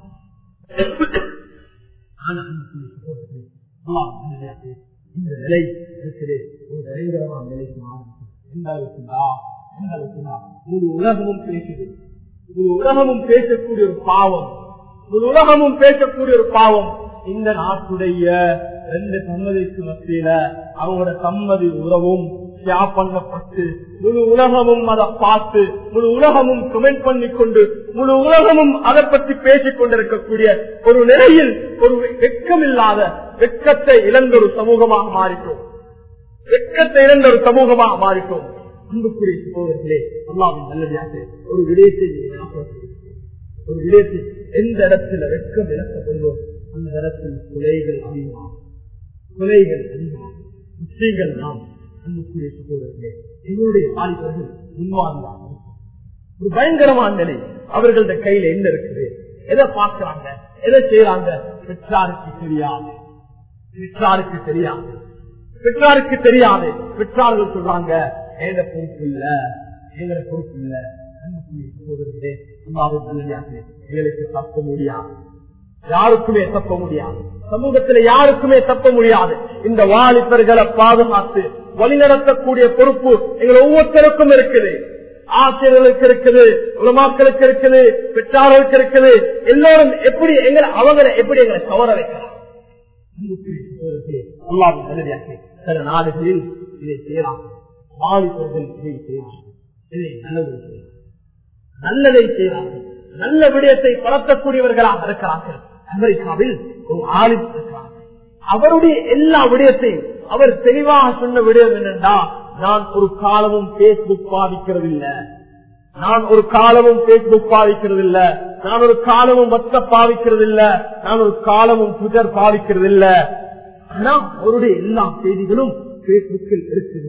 ஆனா அன்புக்குரிய சகோதரர்களே, அல்லாஹ் நல்லதாக இந்த நிலை இருக்குது ஒரு பயங்கரமான நிலைக்கு மாறும் எந்த அளவுக்குண்டா எந்த அளவுக்குண்டா முழு உலகமும் பேசுது முழு உலகமும் பேசக்கூடிய ஒரு பாவம் முழு உலகமும் பேசக்கூடிய ஒரு பாவம் இந்த நாட்டுடைய ரெண்டு சம்மதிக்கு மத்தியில அவங்களோட சம்மதி உறவும் ஷேர் பண்ணப்பட்டு முழு உலகமும் அதை பார்த்து முழு உலகமும் கமெண்ட் பண்ணிக்கொண்டு முழு உலகமும் அதை பற்றி பேசிக் கொண்டிருக்கக்கூடிய ஒரு நிலையில் ஒரு வெட்கமில்லாத வெட்கத்தை இழந்த ஒரு சமூகமாக மாறிட்டோம் வெட்கத்தை இழந்த ஒரு சமூகமாக மாறிட்டோம் அன்புக்குரிய சகோதரர்களே அல்லாவின் நல்லதாக ஒரு விடயத்தை நீங்கள் ஞாபகப்படுத்திக் ஒரு விடயத்தில் எந்த இடத்துல வெட்கம் இழக்கப்படுவோம் அந்த இடத்தில் கொலைகள் அதிகமாகும் கொலைகள் அதிகமாகும் முஸ்லீம்கள் நாம் அன்புக்குரிய சகோதரர்களே எங்களுடைய வாலிபர்கள் முன்வாதியாக ஒரு பயங்கரமான நிலை அவர்களது கையில என்ன இருக்குது எதை பார்க்கிறாங்க எதை செய்யறாங்க பெற்றாருக்கு தெரியாது பெற்றாருக்கு தெரியாது பெற்றாருக்கு தெரியாது பெற்றார்கள் சொல்றாங்க ஏத பொறுப்பு இல்ல எங்களை பொறுப்பு இல்ல அன்புக்குரிய சகோதரர்களே அல்லாவின் நல்லதாக எங்களுக்கு தப்ப முடியாது யாருக்குமே தப்ப முடியாது சமூகத்துல யாருக்குமே தப்ப முடியாது இந்த வாலிபர்களை பாதுகாத்து வழிநடத்தக்கூடிய பொறுப்பு எங்கள் ஒவ்வொருத்தருக்கும் இருக்குது ஆசிரியர்களுக்கு இருக்குது உலமாக்களுக்கு இருக்குது பெற்றார்களுக்கு இருக்குது எல்லோரும் எப்படி எங்களை அவங்களை எப்படி எங்களை கவர வைக்கலாம் அன்புக்குரிய சகோதரர்களே, அல்லாஹ்வின் நல்லடியார்களே, சில நாடுகளில் இதை செய்யலாம் வாலிபர்கள் இதை செய்யலாம் இதை நல்லது செய்யலாம் நல்லதை செய்கிறார்கள் நல்ல விடயத்தை பரத்தக்கூடியவர்களாக இருக்கிறார்கள் அமெரிக்காவில் ஒரு ஆலிம் இருக்கிறார் அவருடைய எல்லா விடயத்தையும் அவர் தெளிவாக சொன்ன விடயம் என்னென்றா நான் ஒரு காலமும் பேஸ்புக் பாதிக்கிறது இல்ல நான் ஒரு காலமும் பேஸ்புக் பாதிக்கிறது இல்ல நான் ஒரு காலமும் வாட்ஸ்அப் பாதிக்கிறது இல்ல நான் ஒரு காலமும் ட்விட்டர் பாதிக்கிறது இல்ல ஆனா அவருடைய எல்லா செய்திகளும் பேஸ்புக்கில் இருக்குது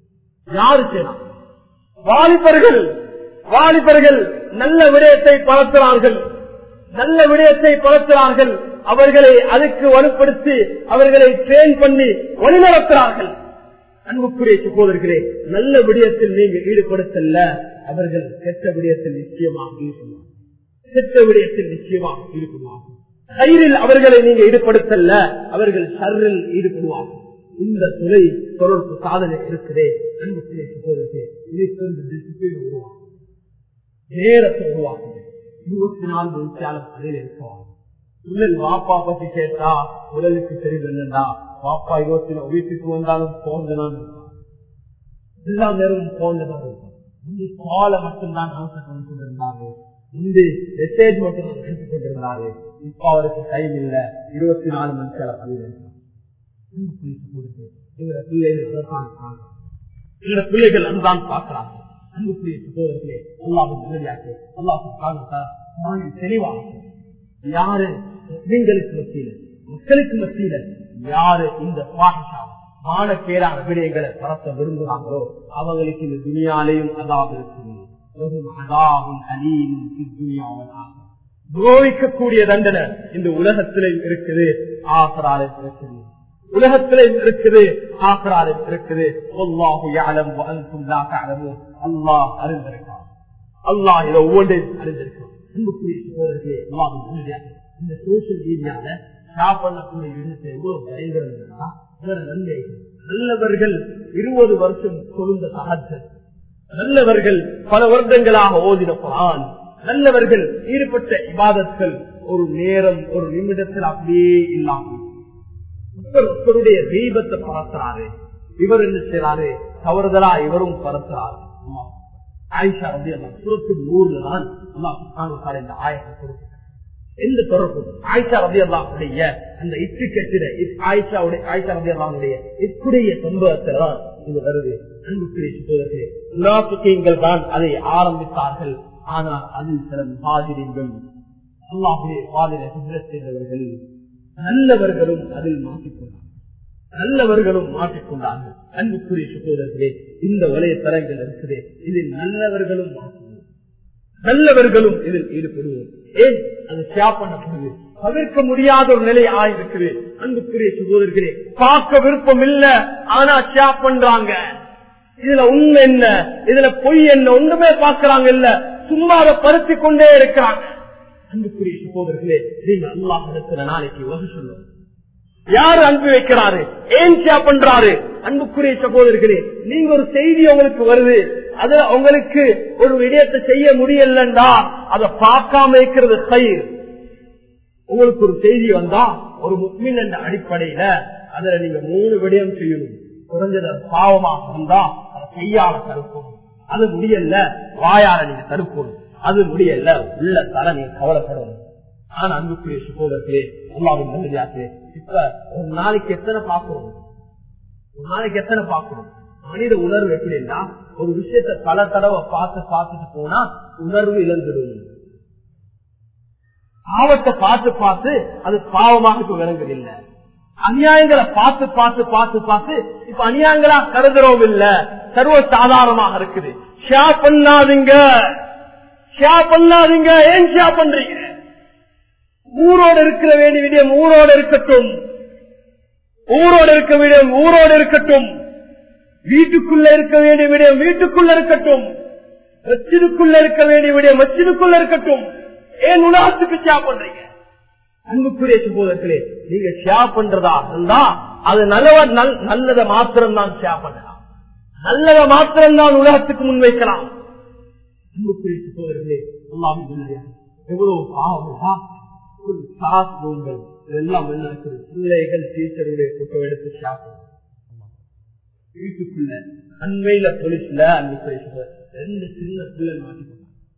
யாரு செய்யலாம் வாலிபர்கள் வாலிபர்கள் நல்ல விடயத்தை பலத்துறார்கள் நல்ல விடயத்தை பலத்துறார்கள் அவர்களை அதுக்கு வலுப்படுத்தி அவர்களை ட்ரெயின் பண்ணி வழிநடத்துறார்கள் அன்புக்குரிய சகோதரர்களே நல்ல விடயத்தில் நீங்க ஈடுபடுத்தல அவர்கள் கெட்ட விடயத்தில் நிச்சயமாக ஈடுபடுவார்கள் கெட்ட விடயத்தில் நிச்சயமாக ஈடுபடுவார்கள் கயிறில் அவர்களை நீங்க ஈடுபடுத்தல அவர்கள் சர்ரில் ஈடுபடுவார்கள் இந்த துறை தொடர்பு சாதனை இருக்கிறே அன்புக்குரிய சகோதரர்களே இதை சேர்ந்து டிசிப்ளின் உருவாகும் நேரத்தை உருவாக்குது இருபத்தி நான்கு நிமிஷம் அதில் இருக்கவாங்க உடல் வாப்பா பத்தி கேட்டா உடலுக்கு தெரிவில்லா வாப்பா இருபத்தி நாலு வீட்டுக்கு வந்தாலும் போன்தான் இருப்பான் எல்லா நேரமும் போன்தான் இருப்பான் முந்தி காலை மட்டும்தான் ஆன்சர் பண்ணி கொண்டிருந்தாரு முந்தி மெசேஜ் மட்டும் தான் அனுப்பி கொண்டிருந்தாரு இப்ப அவருக்கு டைம் இல்ல இருபத்தி நாலு நிமிஷம் அதில் இருக்கான் எங்களை பிள்ளைகள் அதைத்தான் பார்க்கறாங்க. எங்களை பிள்ளைகள் அதுதான் பார்க்கிறாங்க அன்புக்குரிய சகோதரர்களே அல்லாவின் நல்லடியாக்கு அல்லாஹ் தெளிவாக யாரு பெண்களுக்கு மத்தியில மக்களுக்கு மத்தியில யாரு இந்த பாகிஷா மானக்கேடான விடயங்களை பரத்த விரும்புகிறாங்களோ அவங்களுக்கு இந்த துணியாலையும் அதாவது இருக்குது துரோகிக்கக்கூடிய தண்டனை இந்த உலகத்திலே இருக்குது ஆசரால இருக்குது உலகத்திலே இருக்குது ஆக்ராவில் இருக்குது அல்லாஹு யாலம் அன்தும் லா தஅலமூன் அல்லாஹ் அறிந்திருக்கிறான் அல்லாஹ் இதை ஒவ்வொன்றையும் அறிந்திருக்கிறான் அன்புக்குரிய சகோதரர்களே அல்லாஹ்வின் நல்லடியார்களே, இந்த சோசியல் மீடியால ஷேர் பண்ணக்கூடிய விதத்தை எவ்வளவு பயங்கரம் இருக்குன்னா, இதோட நன்மை நல்லவர்கள் இருபது வருஷம் கொழுந்த சகஜ நல்லவர்கள் பல வருடங்களாக ஓதின குரான் நல்லவர்கள் ஈடுபட்ட இபாதத்கள் ஒரு நேரம் ஒரு நிமிடத்தில் அப்படியே இல்லாமல் ஒருத்தர் ஒருத்தருடைய தெய்வத்தை பறக்கிறாரு இவர் என்ன செய்யறாரு தவறுதலா இவரும் பறக்கிறாரு ஆமா. ஆயிஷா வந்து சுரத்து நூறுல தான் அல்லாஹ் சுப்ஹானஹு வ தஆலா இந்த ஆயத்தை கொடுக்கிறார். எந்த தொடர்பு ஆயிஷா ரபி அல்லாஹுடைய அந்த இட்டு கட்டிட ஆயிஷாவுடைய ஆயிஷா ரபி அல்லாஹுடைய இக்குடைய சம்பவத்துல தான் இது வருது அன்புக்குரிய சகோதரர்களே முனாபிக்கீங்கள் தான் அதை ஆரம்பித்தார்கள் ஆனால் அதில் சில முகாதிரிகள் அல்லாஹுடைய பாதிரை ஹிஜ்ரத் செய்தவர்கள் நல்லவர்களும் அதில் மாட்டிக்கொண்டார்கள் நல்லவர்களும் மாட்டிக்கொண்டார்கள் அன்புக்குரிய சகோதரர்களே இந்த வலைத்தளங்கள் இருக்குது இதில் நல்லவர்களும் மாற்றுவோம் நல்லவர்களும் இதில் ஈடுபடுவோம் ஏன் அது ஷேர் பண்ணப்படுது தவிர்க்க முடியாத ஒரு நிலை ஆயிருக்குது அன்புக்குரிய சகோதரர்களே பார்க்க விருப்பம் இல்ல ஆனா ஷேர் பண்றாங்க இதுல உண்மை என்ன இதுல பொய் என்ன ஒன்றுமே பார்க்கறாங்க இல்ல சும்மா அதை பருத்தி கொண்டே இருக்கிறாங்க அன்புக்குரிய சகோதரர்களே நீங்க அல்லாஹ் இடத்துல நாளைக்கு வகை சொல்லுவோம் யாரு அனுப்பி வைக்கிறாரு ஏன் ஷேர் பண்றாரு அன்புக்குரிய சகோதரர்களே நீங்க ஒரு செய்தி உங்களுக்கு வருது அது உங்களுக்கு ஒரு விடயத்தை செய்ய முடியலண்டா அதை பார்க்காம இருக்கிறது கயிறு உங்களுக்கு ஒரு செய்தி வந்தா ஒரு முக்மின் என்ற அடிப்படையில அதுல நீங்க மூணு விடயம் செய்யணும் குறைஞ்சது பாவமாக இருந்தா அதை கையால தடுக்கணும் அது முடியல வாயால நீங்க தடுக்கணும் அது முடியல உள்ள தர நீங்க கவலைப்படணும் ஆனா அன்புக்குரிய சுகோதரர்களே அல்லாவின் நல்லதாக்கு இப்ப ஒரு நாளைக்கு எத்தனை பாக்குறோம் ஒரு நாளைக்கு எத்தனை பாக்குறோம் மனித உணர்வு எப்படின்னா ஒரு விஷயத்த பல தடவை பார்த்து பார்த்துட்டு போனா உணர்வு இழந்துடும் பாவத்தை பார்த்து பார்த்து அது பாவமாக இப்ப விளங்குதில்லை அநியாயங்களை பார்த்து பார்த்து பார்த்து பார்த்து இப்ப அநியாயங்களா கருதுறோம் இல்ல சர்வ சாதாரணமாக இருக்குது ஷா பண்ணாதீங்க ஷா பண்ணாதீங்க ஏன் ஷா பண்றீங்க ஊரோடு இருக்கிற வேண்டிய விடயம் ஊரோடு இருக்கட்டும் ஊரோடு இருக்க விடயம் ஊரோடு இருக்கட்டும் வீட்டுக்குள்ள இருக்க வேண்டிய விடயம் வீட்டுக்குள்ள இருக்கட்டும் மச்சிதுக்குள்ள இருக்க வேண்டிய விடயம் மச்சிதுக்குள்ள இருக்கட்டும் ஏன் உலகத்துக்கு ஷா பண்றீங்க அன்புக்குரிய சகோதரர்களே நீங்க ஷேர் பண்றதா இருந்தா அது நல்லவ நல்லத மாத்திரம் தான் ஷேர் பண்ணலாம் நல்லத மாத்திரம் தான் உலகத்துக்கு முன்வைக்கலாம் அன்புக்குரிய சகோதரர்களே அல்லாஹ் எவ்வளவு பாவங்களா ஒரு கிளாஸ் ரூம்கள் இதெல்லாம் என்ன இருக்குது பிள்ளைகள் டீச்சருடைய போட்டோ எடுத்து ஷேர் பண்ணுவாங்க வீட்டுக்குள்ள அண்மையில போலீஸ்ல அன்புக்குரிய சகோதரர் ரெண்டு சின்ன பிள்ளை மாட்டிக்கொண்டாங்க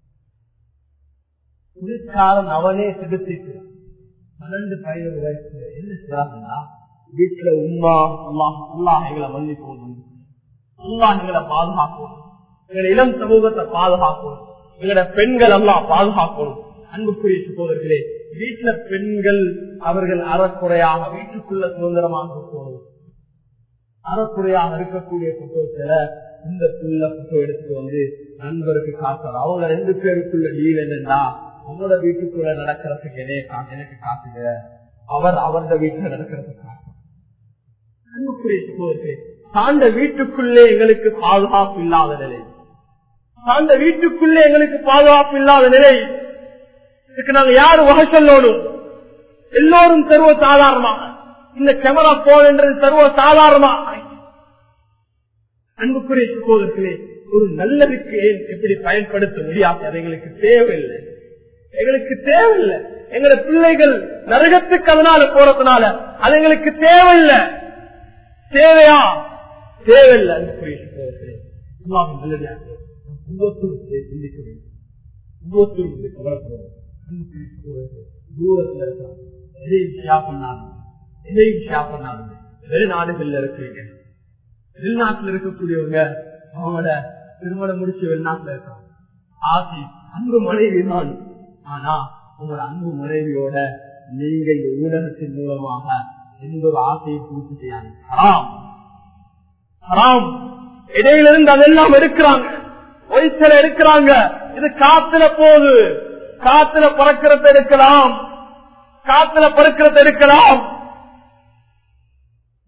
குளிர்காலம் அவனே செலுத்திக்கிறான் பன்னெண்டு பதினோரு வயசுல என்ன செய்றாங்கன்னா வீட்டுல உமா அல்லாஹ் அல்லாஹ் எங்களை மன்னிப்போம் அல்லாஹ் எங்களை பாதுகாக்கணும் எங்களை இளம் சமூகத்தை பாதுகாக்கணும் எங்களோட பெண்கள் எல்லாம் பாதுகாக்கணும் அன்புக்குரிய சகோதரர்களே வீட்டுல பெண்கள் அவர்கள் அறக்குறையாக வீட்டுக்குள்ள சுதந்திரமாக போகணும் அறக்குறையாக இருக்கக்கூடிய புத்தகத்துல இந்த புள்ள புத்தோ எடுத்துட்டு வந்து நண்பருக்கு காட்டுறது அவங்க ரெண்டு பேருக்குள்ள டீல் என்னன்னா உங்களோட வீட்டுக்குள்ள நடக்கிறதுக்கு என்னைய கா- எனக்கு காட்டுங்க அவர் அவரது வீட்டுல நடக்கிறதுக்கு காட்டுங்க அன்புக்குரிய சகோதரர்களே தாண்ட வீட்டுக்குள்ளே எங்களுக்கு பாதுகாப்பு இல்லாத நிலை தாண்ட வீட்டுக்குள்ளே எங்களுக்கு பாதுகாப்பு இல்லாத நிலை இதுக்கு நாங்க யாரு வகை சொல்லணும் எல்லோரும் சர்வ சாதாரணமாக இந்த கேமரா போன் என்றது சர்வ சாதாரணமாக அன்புக்குரிய சகோதரர்களே ஒரு நல்லதுக்கு ஏன் எப்படி பயன்படுத்த முடியாது அது எங்களுக்கு தேவையில்லை எங்களுக்கு தேவையில்லை எங்களோட பிள்ளைகள் நரகத்துக்கு அதனால போறதுனால அது எங்களுக்கு தேவையில்லை தேவையா தேவையில்லை அன்புக்குரிய சகோதரர்களே அல்லாஹ்வின் நல்லடியார்களே, நாம் ஒவ்வொருத்தரும் சிந்திக்க வேண்டும் ஒவ்வொருத்தரும் இதை கவலைப்படுவோம் அன்புக்குரிய சகோதரர்களே, தூரத்துல இருக்காங்க எதையும் ஷேர் பண்ணாங்க எதையும் ஷேர் பண்ணாங்க வெளிநாடுகள்ல இருக்கிறீங்க வெளிநாட்டுல இருக்கக்கூடியவங்க அவங்களோட திருமணம் முடிச்சு வெளிநாட்டுல இருக்காங்க ஆசி அன்பு மனைவி தான் ஆனா உங்களோட அன்பு மனைவியோட நீங்க இந்த ஊடகத்தின் மூலமாக எந்த ஒரு ஆசையை பூர்த்தி செய்யாங்க ஹராம் ஹராம் இடையிலிருந்து அதெல்லாம் எடுக்கிறாங்க வயசுல எடுக்கிறாங்க இது காத்துல போகுது காத்துல பறக்கிறத எடுக்கலாம் காத்துல பறக்கிறத எடுக்கலாம்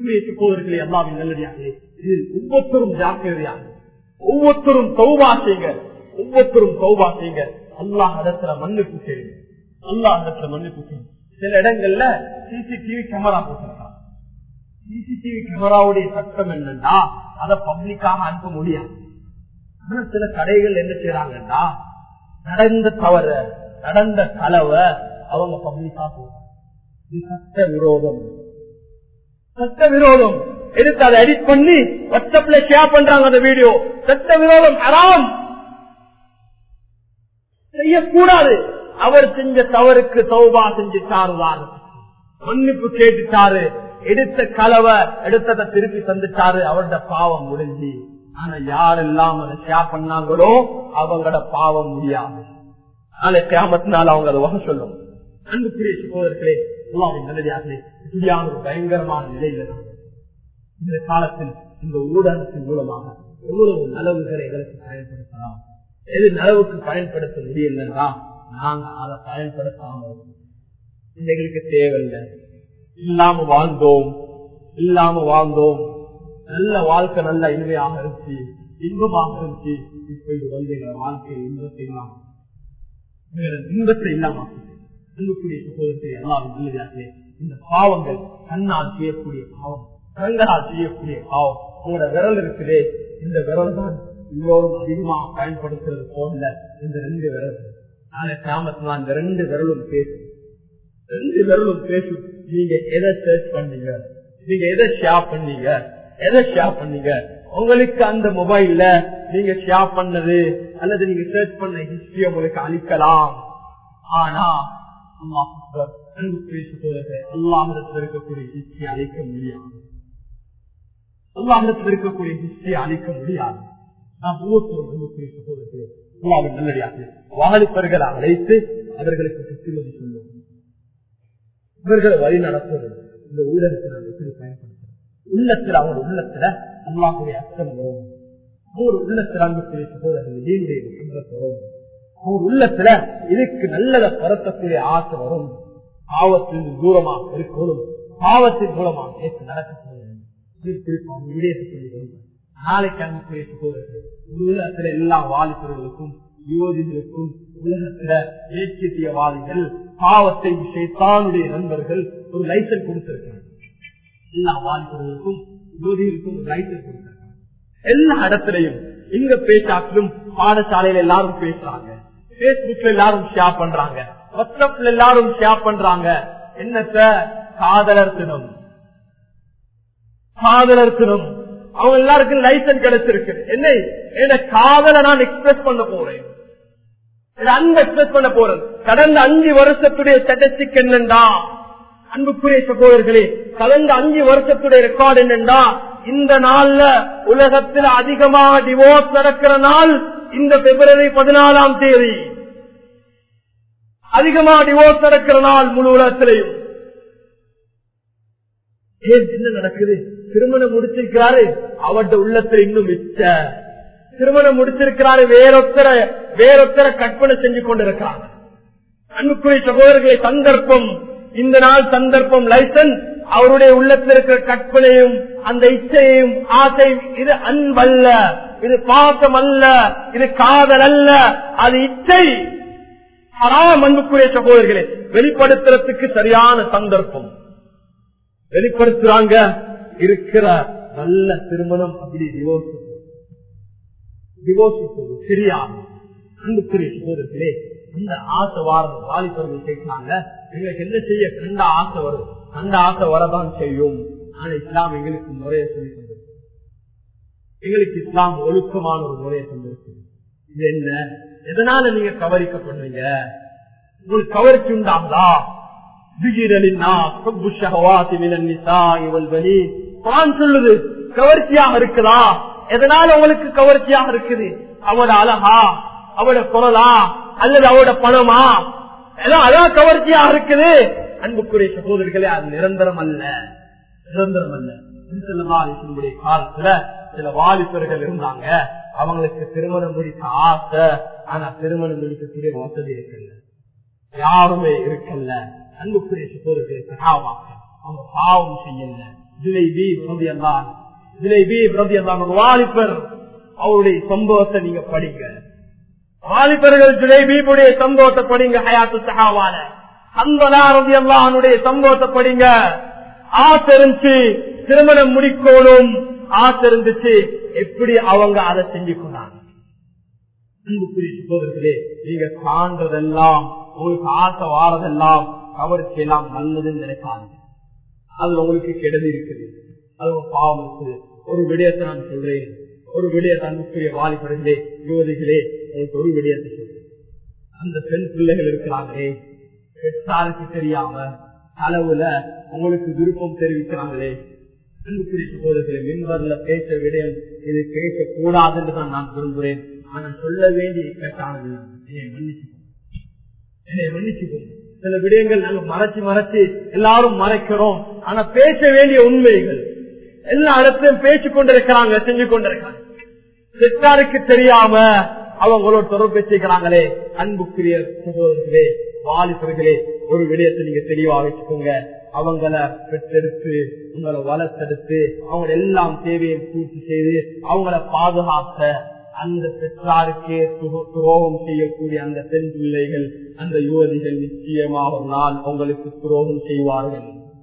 அன்புக்குரிய சகோதரர்களே அல்லாவின் நல்லடியார்களே இதில் ஒவ்வொருத்தரும் ஜாக்கிரதையாக ஒவ்வொருத்தரும் சௌபா செய்யுங்க ஒவ்வொருத்தரும் சௌபா செய்யுங்க அல்லாஹ் இடத்துல மன்னிப்பு செய்யுங்க அல்லாஹ் இடத்துல மன்னிப்பு செய்யுங்க சில இடங்கள்ல சிசிடிவி கேமரா போட்டிருக்காங்க சிசிடிவி கேமராவுடைய சட்டம் என்னன்னா அதை பப்ளிக்காக அனுப்ப முடியாது ஆனா சில கடைகள் என்ன செய்யறாங்கன்னா நடந்த தவற நடந்த கலவை அவங்க பப்ளிக்கா போறாங்க இது சட்ட விரோதம் சட்ட விரோதம் எடுத்து அதை எடிட் பண்ணி வாட்ஸ்அப்ல ஷேர் பண்றாங்க அந்த வீடியோ சட்ட விரோதம் ஹராம் செய்யக்கூடாது அவர் செஞ்ச தவறுக்கு தௌபா செஞ்சுட்டாருதான் மன்னிப்பு கேட்டுட்டாரு எடுத்த கலவை எடுத்ததை திருப்பி தந்துட்டாரு அவரோட பாவம் முடிஞ்சு ஆனா யாரெல்லாம் அதை ஷேர் பண்ணாங்களோ அவங்களோட பாவம் முடியாது நாளை கேமத்தினால அவங்க அதை வகை சொல்லும் அன்புக்குரிய சகோதரர்களே அல்லாவின் நல்லதாகவே இப்படியான ஒரு பயங்கரமான நிலையில நாம் இந்த காலத்தில் இந்த ஊடகத்தின் மூலமாக எவ்வளவு நலவுகளை எங்களுக்கு பயன்படுத்தலாம் எது நலவுக்கு பயன்படுத்த முடியலன்னா நாங்க அதை பயன்படுத்தாம எங்களுக்கு தேவையில்லை இல்லாம வாழ்ந்தோம் இல்லாம வாழ்ந்தோம் நல்ல வாழ்க்கை நல்ல இனிமையாக இருந்துச்சு இன்பமாக இருந்துச்சு இப்ப இது வந்து எங்க வாழ்க்கை இன்பத்தை இல்லாம இன்பத்தை இல்லாம அன்புக்குரிய சகோதரத்தை எல்லாம் நல்லதாகவே இந்த பாவங்கள் கண்ணால் செய்யக்கூடிய பாவம் கண்களால் செய்யக்கூடிய பாவம் உங்களோட விரல் இருக்குதே இந்த விரல் தான் எல்லோரும் அதிகமாக பயன்படுத்துறது போல இந்த ரெண்டு விரல் நாளை கிராமத்துல அந்த ரெண்டு விரலும் பேசும் ரெண்டு விரலும் பேசும் நீங்க எதை சர்ச் பண்ணீங்க நீங்க எதை ஷேர் பண்ணீங்க எதை ஷேர் பண்ணீங்க உங்களுக்கு அந்த மொபைல்ல நீங்க ஷேர் பண்ணது அல்லது நீங்க சர்ச் பண்ண ஹிஸ்டரி உங்களுக்கு அளிக்கலாம் ஆனா அல்லாமிடத்தில் இருக்கக்கூடிய ஹிஸ்டரி அழிக்க முடியாது அல்லாமிடத்தில் இருக்கக்கூடிய ஹிஸ்டரி அழிக்க முடியாது நாம் ஒவ்வொருத்தரும் அன்புக்குரிய சகோதரர்களே அல்லாவின் நல்லடியாக வாலிபர்களை அழைத்து அவர்களுக்கு புத்திமதி சொல்லும் இவர்களை வழி நடத்துவது இந்த ஊடகத்தை நாம் எப்படி பயன்படுத்துறோம் உள்ளத்துல அவங்க உள்ளத்துல அல்லாஹுடைய அச்சம் வரும் ஒரு உள்ளத்துல அன்புக்குரிய சகோதரர்கள் இதனுடைய முகம்பத் வரும் ஒரு உள்ளத்துல இதுக்கு நல்லதை பரத்தக்கூடிய ஆசை வரும் பாவத்தில் தூரமாக இருக்கணும் பாவத்தின் மூலமாக நேற்று நடக்கக்கூடிய விடயத்தை சொல்லி வரும் நாளைக்கு அன்புக்குரிய சகோதரர்கள் உலகத்துல எல்லா வாலிபர்களுக்கும் யுவதிகளுக்கும் உலகத்துல ஏற்றியவாதிகள் பாவத்தை சைத்தானுடைய நண்பர்கள் ஒரு லைசன்ஸ் கொடுத்திருக்கிறாங்க எல்லா வாலிபர்களுக்கும் யுவதிகளுக்கும் ஒரு லைசன்ஸ் கொடுத்திருக்காங்க எல்லா இடத்திலையும் இங்க பேச்சாக்களும் பாடசாலையில எல்லாரும் பேசுறாங்க பேஸ்புக்ல எல்லாரும் ஷேர் பண்றாங்க வாட்ஸ்அப்ல எல்லாரும் ஷேர் பண்றாங்க என்னத்த காதலர் தினம் காதலர் தினம் அவங்க எல்லாருக்கும் லைசன்ஸ் கிடைச்சிருக்கு என்ன என்ன காதலை நான் எக்ஸ்பிரஸ் பண்ண போறேன் அன்பு எக்ஸ்பிரஸ் பண்ண போறேன் கடந்த அஞ்சு வருஷத்துடைய ஸ்டாட்டிஸ்டிக் என்னண்டா அன்புக்குரிய சகோதரர்களே கடந்த அஞ்சு வருஷத்துடைய ரெக்கார்டு என்னண்டா இந்த நாள்ல உலகத்தில் அதிகமாக டிவோர்ஸ் நடக்கிற நாள் இந்த பிப்ரவரி பதினாலாம் தேதி அதிகமாக டிவோர்ஸ் நடக்கிற நாள் முழு உலகத்திலையும் ஏன் என்ன நடக்குது திருமணம் முடிச்சிருக்கிறாரு அவருடைய உள்ளத்துல இன்னும் மிச்ச திருமணம் முடிச்சிருக்கிறாரு வேறொத்தர வேறொத்தர கற்பனை செஞ்சு கொண்டிருக்கிறாங்க அன்புக்குரிய சகோதரர்களை சந்தர்ப்பம் இந்த நாள் சந்தர்ப்பம் லைசன்ஸ் அவருடைய உள்ளத்தில் இருக்கிற கற்பனையும் அந்த இச்சையும் ஆசையும் இது அன்பல்ல இது பாசம் அல்ல இது காதல் அல்ல அது இச்சை ஹராம் அன்புக்குரிய சகோதரர்களே வெளிப்படுத்துறதுக்கு சரியான சந்தர்ப்பம் வெளிப்படுத்துறாங்க இருக்கிற நல்ல திருமணம் அப்படி டிவோர்ஸ் டிவோர்ஸ் சரியா அன்புக்குரிய சகோதரர்களே அந்த ஆசை வாரம் வாலிபர்கள் கேட்கிறாங்க எங்களுக்கு என்ன செய்ய கண்ட ஆசை வரும் கண்ட ஆசை வரதான் செய்யும் ஆனா இஸ்லாம் எங்களுக்கு முறைய சொல்லி தந்திருக்கு எங்களுக்கு இஸ்லாம் ஒழுக்கமான ஒரு முறையை தந்திருக்கு இது என்ன எதனால நீங்க கவரிக்கப்படுவீங்க உங்களுக்கு கவர்ச்சி உண்டாங்களா சொல்லுது கவர்ச்சியாக இருக்குதா எதனால உங்களுக்கு கவர்ச்சியாக இருக்குது அவட அழகா அவட குரலா அல்லது அவட பணமா எல்லாம் அதான் கவர்ச்சியாக இருக்குது அன்புக்குரிய சகோதரிகளே அது நிரந்தரம் அல்ல நிரந்தரம் அல்ல காலத்துல சில வாலிபர்கள் இருந்தாங்க அவங்களுக்கு திருமணம் முடிக்க ஆசை ஆனா திருமணம் முடிக்கக்கூடிய வசதி இருக்குல்ல யாருமே இருக்கல்ல அன்புக்குரிய சகோதரர்களை சகாவாக்க அவங்க பாவம் செய்யல ஜுலைபி ரதியல்லான் ஜுலைபி ரதியல்லான் ஒரு வாலிபர் அவருடைய சம்பவத்தை நீங்க படிங்க வாலிபர்கள் ஜுலைபீபுடைய சம்பவத்தை படிங்க ஹயாத்து சஹாவால அன்பலா ரதியல்லானுடைய சம்பவத்தை படிங்க ஆசை இருந்துச்சு திருமணம் முடிக்கணும் ஆசை இருந்துச்சு எப்படி அவங்க அதை செஞ்சு கொண்டாங்க அன்புக்குரிய சகோதரர்களே நீங்க காண்றதெல்லாம் உங்களுக்கு ஆசை வாரதெல்லாம் கவர்ச்சி எல்லாம் நல்லதுன்னு நினைக்காது அதுல உங்களுக்கு கெடுதி இருக்குது அது ஒரு பாவம் இருக்குது ஒரு விடயத்தை நான் சொல்றேன் ஒரு விடயத்தை அன்புக்குரிய வாலிபர்களே யுவதிகளே உங்களுக்கு ஒரு விடயத்தை சொல்றேன் அந்த பெண் பிள்ளைகள் இருக்கிறாங்களே பெற்றாருக்கு தெரியாம அளவுல உங்களுக்கு விருப்பம் தெரிவிக்கிறாங்களே அன்புக்குரிய சகோதரர்களே மின்பர்ல பேச விடயம் இது பேசக்கூடாதுன்னு தான் நான் விரும்புகிறேன் ஆனா சொல்ல வேண்டிய கேட்டானது என்னை மன்னிச்சுக்கோங்க என்னை மன்னிச்சுக்கோங்க சில விடயங்கள் நாங்க மறைச்சு மறைச்சு எல்லாரும் மறைக்கிறோம் ஆனா பேச வேண்டிய உண்மைகள் எல்லா இடத்தையும் பேசிக் கொண்டிருக்கிறாங்க செஞ்சு கொண்டிருக்காங்க செட்டாருக்கு தெரியாம அவங்களோட தொடர்பு வச்சுக்கிறாங்களே அன்புக்குரிய சகோதரர்களே வாலிபர்களே ஒரு விடயத்தை நீங்க தெளிவா வச்சுக்கோங்க அவங்கள பெற்றெடுத்து உங்களை வளர்த்தெடுத்து அவங்க எல்லாம் தேவையை பூர்த்தி செய்து அவங்கள பாதுகாத்த அந்த பெற்றாருக்கே துரோகம் செய்யக்கூடிய அந்த பெண் பிள்ளைகள் அந்த யுவதிகள் நிச்சயமாக ஒரு நாள் உங்களுக்கு துரோகம் செய்வார்கள்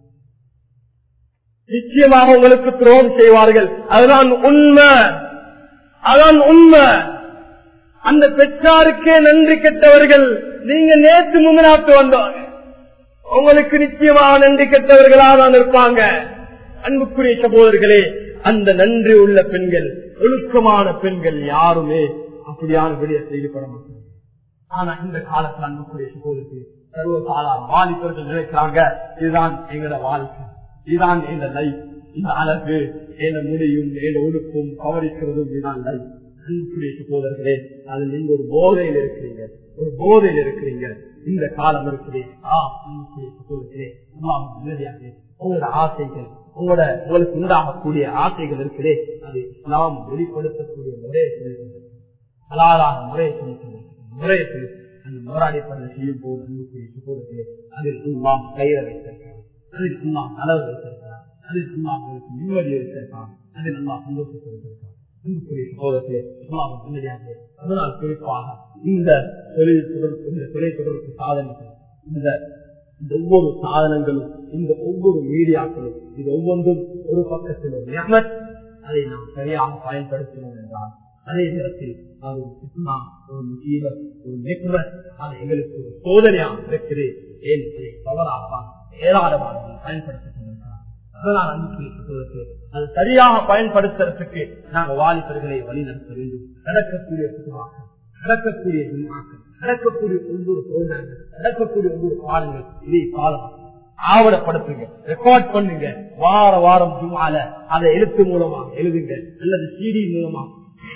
நிச்சயமாக உங்களுக்கு துரோகம் செய்வார்கள் அதுதான் உண்மை அதான் உண்மை அந்த பெற்றாருக்கே நன்றி கெட்டவர்கள் நீங்க நேற்று முன்னாட்டு வந்தவங்க உங்களுக்கு நிச்சயமாக நன்றி கெட்டவர்களா தான் இருப்பாங்க அன்புக்குரிய சகோதரர்களே அந்த நன்றி உள்ள பெண்கள் ஒழுக்கமான பெண்கள் யாருமே அப்படியான விடயத்தை ஈடுபட மாட்டாங்க ஆனா இந்த காலத்துல அன்புக்குரிய சகோதரர்கள் சர்வசாதாரண வாலிபர்கள் நினைக்கிறாங்க இதுதான் எங்களோட வாழ்க்கை இதுதான் எங்க லைஃப் இந்த அழகு என்ன முடியும் என்ன உடுப்பும் கவனிக்கிறதும் இதுதான் லைஃப் அன்புக்குரிய சகோதரர்களே அது நீங்க ஒரு போதையில் இருக்கிறீங்க ஒரு போதையில் இருக்கிறீங்க இந்த காலம் இருக்குது ஆ அன்புக்குரிய சகோதரர்களே நிம்மதியாக உங்களோட ஆசைகள் உங்களோட உங்களுக்கு உண்டாகக்கூடிய ஆசைகள் இருக்குதே அது இஸ்லாம் வெளிப்படுத்தக்கூடிய முறையை சொல்லியிருந்தது ஹலாலான முறையை சொல்லியிருந்தது முறையை சொல்லி அந்த முறாடிப்பதை செய்யும் போது அன்புக்குரிய சகோதரர்களே அதில் உல்லாம் கயிறை வைத்திருக்கிறார் அதில் உல்லாம் நலவு வைத்திருக்கிறார் அதில் உல்லாம் உங்களுக்கு நிம்மதி வைத்திருக்கிறார் அதில் உல்லாம் சந்தோஷத்தை வைத்திருக்கிறார் அன்புக்குரிய சகோதரர்களே உல்லாம் நிம்மதியாக அதனால் குறிப்பாக இந்த தொழில் தொடர்பு இந்த தொழில் தொடர்பு சாதனைகள் இந்த இந்த ஒவ்வொரு சாதனங்களும் இந்த ஒவ்வொரு மீடியாக்களும் இது ஒவ்வொன்றும் ஒரு பக்கத்தில் ஒரு நியமத் அதை நாம் சரியாக பயன்படுத்தினோம் என்றால் அதே நேரத்தில் அது ஒரு சித்மா ஒரு முசீபத் ஒரு நெக்மத் அது எங்களுக்கு ஒரு சோதனையாக இருக்குது ஏன் அதை தவறாகலாம் ஏராளமாக பயன்படுத்திக் கொண்டிருக்கிறார் அதனால் அன்புக்கு அது சரியாக பயன்படுத்துறதுக்கு நாங்கள் வாலிபர்களை வழிநடத்த வேண்டும் நடக்கக்கூடிய புதுவாக்கம் நடக்கக்கூடிய ஜும்மாக்கள் நடக்கக்கூடிய ஒவ்வொரு புரோகிராம்கள் நடக்கக்கூடிய ஒவ்வொரு பாடங்கள் இதை பாடம் ஆவணப்படுத்துங்க ரெக்கார்ட் பண்ணுங்க வார வாரம் ஜும்மால அதை எழுத்து மூலமாக எழுதுங்க அல்லது சிடி மூலமாக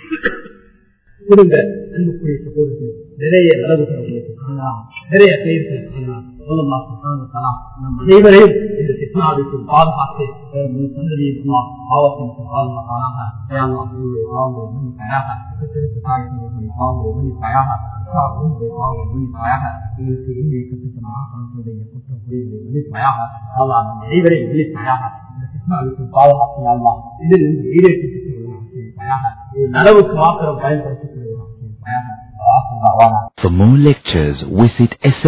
கொடுங்க அன்புக்குரிய சகோதரர்கள் நிறைய அளவுகளை உங்களுக்கு காணலாம் நிறைய பெயர்கள் காணலாம் நம் அனைவரையும் இந்த சித்னாவிற்கும் பாதுகாத்து முழு சந்ததியும் பாவத்திற்கு பாதுகாப்பானாக பாவங்களை மன்னிப்பாயாக பெற்றெடுத்த தாய்களை பாவங்களை மன்னிப்பாயாக எங்களுக்கு இங்கே கட்டுத்தனாக குற்றம் குறைகளை மன்னிப்பாயாக அல்லாஹ் அனைவரையும் மன்னிப்பாயாக இந்த சித்னாவிற்கும் பாதுகாப்பு இதில் இருந்து ஈடேற்று நலவுக்கு மாத்திரம் பயன்படுத்திக் கொள்வதாக For more lectures, visit